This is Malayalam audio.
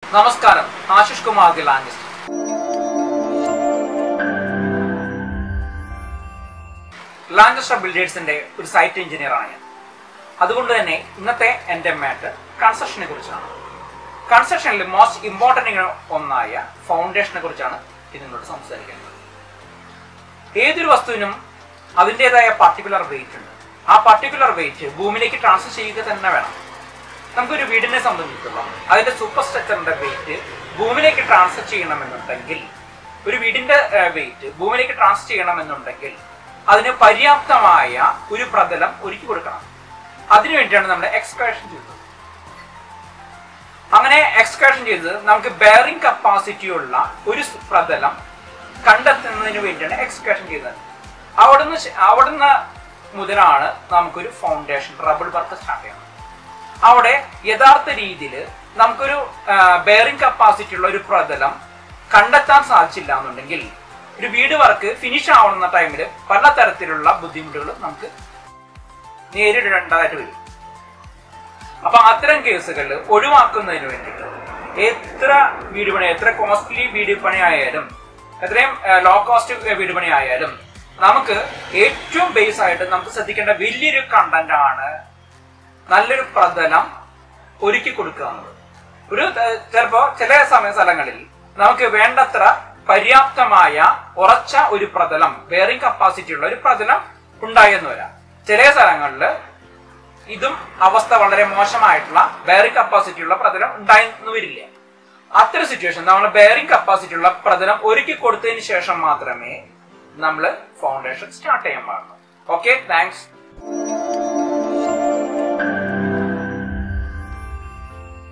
നമസ്കാരം Ashish Kumar the language Lanchester ബിൽഡേഴ്സിന്റെ ഒരു സൈറ്റ് എഞ്ചിനീയർ ആണ് ഞാൻ അതുകൊണ്ട് തന്നെ ഇന്നത്തെ എൻ്റെ മാറ്റ് കൺസ്ട്രക്ഷനെ കുറിച്ചാണ് കൺസ്ട്രക്ഷനിൽ മോസ്റ്റ് ഇമ്പോർട്ടൻ്റ് ഒന്നായ ഫൗണ്ടേഷനെ കുറിച്ചാണ് ഇത് നിങ്ങളോട് സംസാരിക്കുന്നത് ഏതൊരു വസ്തുവിനും അതിൻ്റെതായ പർട്ടിക്കുലർ വെയിറ്റ് ഉണ്ട് ആ പർട്ടിക്കുലർ വെയിറ്റ് ഭൂമിയിലേക്ക് ട്രാൻസ്ഫർ ചെയ്യുക തന്നെ വേണം നമുക്കൊരു വീടിനെ സംബന്ധിച്ചിടത്തോളം അതിന്റെ സൂപ്പർ സ്ട്രക്ചറിന്റെ വെയിറ്റ് ഭൂമിയിലേക്ക് ട്രാൻസ്ഫർ ചെയ്യണമെന്നുണ്ടെങ്കിൽ ഒരു വീടിന്റെ വെയിറ്റ് ഭൂമിയിലേക്ക് ട്രാൻസ്ഫർ ചെയ്യണമെന്നുണ്ടെങ്കിൽ അതിന് പര്യാപ്തമായ ഒരു പ്രതലം ഒരുക്കി കൊടുക്കണം അതിനുവേണ്ടിയാണ് നമ്മൾ എക്സ്കവേഷൻ ചെയ്തത് അങ്ങനെ എക്സ്കവേഷൻ ചെയ്തത് നമുക്ക് ബെയറിംഗ് കപ്പാസിറ്റി ഉള്ള ഒരു പ്രതലം കണ്ടെത്തുന്നതിന് വേണ്ടിയാണ് എക്സ്കവേഷൻ ചെയ്തത് അവിടുന്ന് ശ- അവിടുന്ന് മുതലാണ് നമുക്കൊരു ഫൗണ്ടേഷൻ റബിൾ വർക്ക് സ്റ്റാർട്ട് ചെയ്യുന്നത് അവിടെ യഥാർത്ഥ രീതിയിൽ നമുക്കൊരു ബെയറിംഗ് കപ്പാസിറ്റി ഉള്ള ഒരു പ്രതലം കണ്ടെത്താൻ സാധിച്ചില്ല എന്നുണ്ടെങ്കിൽ ഒരു വീട് വർക്ക് ഫിനിഷ് ആവുന്ന ടൈമിൽ പല തരത്തിലുള്ള ബുദ്ധിമുട്ടുകൾ നമുക്ക് നേരിടേണ്ടതായിട്ട് വരും അപ്പൊ അത്തരം കേസുകളിൽ ഒഴിവാക്കുന്നതിന് വേണ്ടിയിട്ട് എത്ര വീട് പണി എത്ര കോസ്റ്റ്ലി വീട് പണി ആയാലും എത്രയും ലോ കോസ്റ്റ് വീട് പണി ആയാലും നമുക്ക് ഏറ്റവും ബേസ് ആയിട്ട് നമുക്ക് ശ്രദ്ധിക്കേണ്ട വലിയൊരു കണ്ടന്റ് ആണ് നല്ലൊരു പ്രതലം ഒരുക്കി കൊടുക്കുക എന്നത് ഒരു ത- ചിലപ്പോ ചില സമയ സ്ഥലങ്ങളിൽ നമുക്ക് വേണ്ടത്ര പര്യാപ്തമായ ഉറച്ച ഒരു പ്രതലം ബെയറിംഗ് കപ്പാസിറ്റി ഉള്ള ഒരു പ്രതലം ഉണ്ടായെന്ന് വരാം ചില സ്ഥലങ്ങളിൽ ഇതും അവസ്ഥ വളരെ മോശമായിട്ടുള്ള ബെയറിംഗ് കപ്പാസിറ്റി ഉള്ള പ്രതലം ഉണ്ടായെന്ന് വരില്ല അത്തരം സിറ്റുവേഷൻ നമ്മൾ ബെയറിംഗ് കപ്പാസിറ്റി ഉള്ള പ്രതലം ഒരുക്കി കൊടുത്തതിന് ശേഷം മാത്രമേ നമ്മൾ ഫൗണ്ടേഷൻ സ്റ്റാർട്ട് ചെയ്യാൻ പാടുള്ളൂ ഓക്കെ താങ്ക്സ്